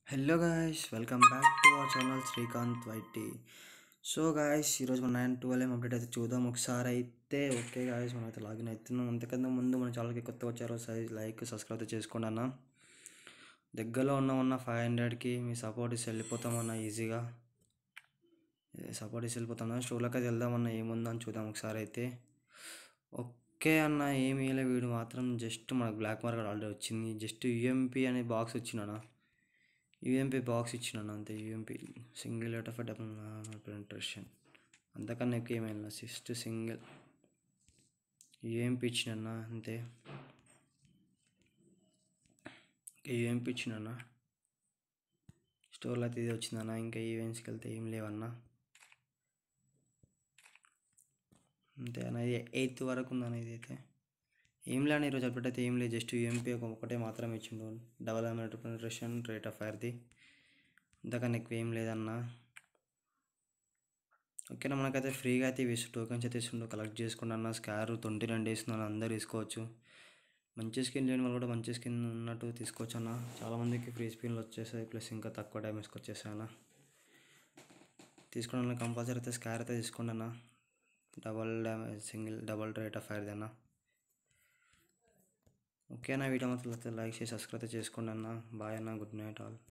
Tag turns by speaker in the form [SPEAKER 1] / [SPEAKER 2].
[SPEAKER 1] hello guys welcome back to our channel Srikanth YT so guys ఈరోజు మన nine twelve ఏం update అయితే చూద్దాం ఒకసారి అయితే ఓకే గాయస్ మనం అయితే లాగిన్ అవుతున్నాం అంతకన్నా ముందు మన ఛానల్కి కొత్త వచ్చారో సైజ్ లైక్ సబ్స్క్రైబ్ అయితే చేసుకోండి అన్న దగ్గరలో ఉన్నామన్న ఫైవ్ హండ్రెడ్కి మీ సపోర్ట్ ఇస్తే వెళ్ళిపోతామన్న ఈజీగా సపోర్ట్ ఇస్తే వెళ్ళిపోతాం స్టోర్లోకి అయితే వెళ్దామన్న ఏముందని చూద్దాం ఒకసారి అయితే ఓకే అన్న ఏమీ లే వీడు మాత్రం జస్ట్ మనకు బ్లాక్ మార్కెట్ ఆల్రెడీ వచ్చింది జస్ట్ యూఎంపీ అనే బాక్స్ వచ్చిందన్న యూఎంపీ బాక్స్ ఇచ్చినాను అంతే UMP single letter of double penetration అంతకన్నా ఎక్కువ ఏమైనా జస్ట్ సింగిల్ యూఎంపీ ఇచ్చినన్న అంతే యూఎంపీ ఇచ్చినన్న స్టోర్లో అయితే ఇది వచ్చిందన్న ఇంకా ఈవెంట్స్కి వెళ్తే ఏం లేవన్నా అంతే అన్న ఇది ఎయిత్ వరకు ఉందన్న ఇది అయితే ఏం లేని ఈరోజు అప్డేట్ అయితే ఏం లేదు జస్ట్ యూఎంపీ ఒకటే మాత్రమే ఇచ్చిండు double amount penetration rate of ఫైర్ది అంతకన్నా ఎక్కువ ఏం లేదన్న ఓకేనా మనకైతే ఫ్రీగా అయితే వేసి టోకెన్స్ అయితే ఇస్తుండో కలెక్ట్ చేసుకోండి అన్న స్కార్ ట్వంటీ రెండు వేస్తున్నాను అందరు తీసుకోవచ్చు మంచి స్కిన్ లేని వాళ్ళు కూడా మంచి స్కిన్ ఉన్నట్టు తీసుకోవచ్చు అన్న చాలామందికి ఫ్రీ స్పిన్లు వచ్చేసాయి ప్లస్ ఇంకా తక్కువ డ్యామేజ్కి వచ్చేసాయి అన్న తీసుకోవడం కంపల్సరీ అయితే స్కార్ అయితే తీసుకోండి అన్న double damage single double rate of ఫైర్ది అన్న ఓకేనా వీడియో మాత్రం లైక్ చేసి సబ్స్క్రైబ్ చేసుకోండి అన్న బాయ్ అన్న గుడ్ నైట్ ఆల్